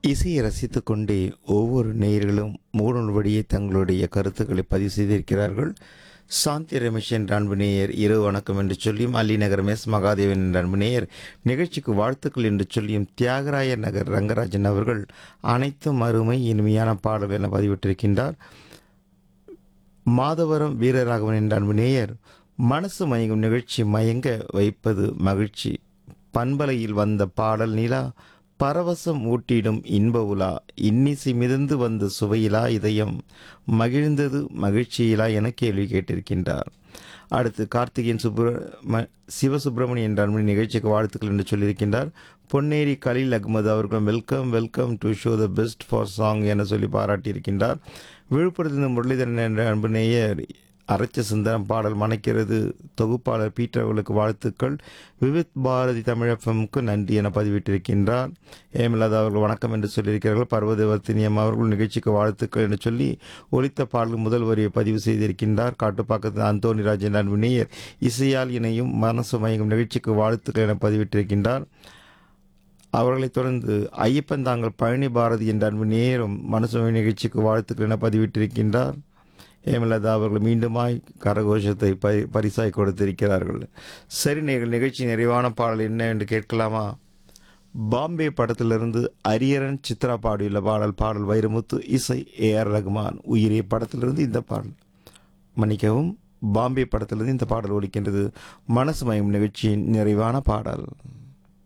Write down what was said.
இசையை ரசித்துக் கொண்டே ஒவ்வொரு நேயர்களும் மூணு வழியே தங்களுடைய கருத்துக்களை பதிவு செய்திருக்கிறார்கள் சாந்தி ரமேஷ் என்ற அன்பு நேயர் இரவு வணக்கம் என்று சொல்லியும் அல்லி நகர் எஸ் மகாதேவன் என்ற அன்பு நேயர் நிகழ்ச்சிக்கு வாழ்த்துக்கள் என்று சொல்லியும் தியாகராய நகர் ரங்கராஜன் அவர்கள் அனைத்தும் அருமை இனிமையான பாடல் என பதிவிட்டிருக்கின்றார் மாதவரம் வீரராகவன் என்ற அன்பு நேயர் மனசு மயங்கும் நிகழ்ச்சி மயங்க வைப்பது மகிழ்ச்சி பண்பலையில் வந்த பாடல் நிலா பரவசம் ஊட்டிடும் இன்ப உலா இன்னிசை மிதந்து வந்த சுவையிலா இதயம் மகிழ்ந்தது மகிழ்ச்சியிலா என கேள்வி கேட்டிருக்கின்றார் அடுத்து கார்த்திகேயன் சுப்ர சிவசுப்பிரமணியன் என்ற அன்பு நிகழ்ச்சிக்கு வாழ்த்துக்கள் என்று சொல்லியிருக்கின்றார் பொன்னேரி கலீல் அகமது அவர்கள் welcome welcome to show the best for song என சொல்லி பாராட்டியிருக்கின்றார் விழுப்புரத்திலிருந்து முரளிதரன் என்ற அன்பு நேயர் அரைச்ச சுந்தரம் பாடல் மணக்கிறது தொகுப்பாளர் பீட்டர் அவர்களுக்கு வாழ்த்துக்கள் விவித் பாரதி தமிழகமுக்கு நன்றி என பதிவிட்டிருக்கின்றார் ஏமில்லாத அவர்கள் வணக்கம் என்று சொல்லியிருக்கிறார்கள் பர்வதவர்த்தினியம் அவர்கள் நிகழ்ச்சிக்கு வாழ்த்துக்கள் என்று சொல்லி ஒலித்த பாடல் முதல் வரியை பதிவு செய்திருக்கின்றார் காட்டுப்பாக்கத்தில் அந்தோனி ராஜன் அன்பு நேயர் இசையால் இணையும் மனசு மயங்கும் நிகழ்ச்சிக்கு வாழ்த்துக்கள் என பதிவிட்டிருக்கின்றார் அவர்களைத் தொடர்ந்து ஐயப்பன் தாங்கள் பழனி பாரதி என்ற அன்பு நேரும் மனசுமை நிகழ்ச்சிக்கு வாழ்த்துக்கள் என பதிவிட்டிருக்கின்றார் ஹேமலதா அவர்கள் மீண்டுமாய் கரகோஷத்தை பரி பரிசாய் கொடுத்திருக்கிறார்கள் சரி நீங்கள் நிகழ்ச்சி நிறைவான பாடல் என்ன என்று கேட்கலாமா பாம்பே படத்திலிருந்து அரியரன் சித்ரா பாடியுள்ள பாடல் பாடல் வைரமுத்து இசை ஏ ஆர் ரகுமான் உயிரே படத்திலிருந்து இந்த பாடல் மன்னிக்கவும் பாம்பே படத்திலிருந்து இந்த பாடல் ஒலிக்கின்றது மனசு மயம் நிகழ்ச்சியின் நிறைவான பாடல்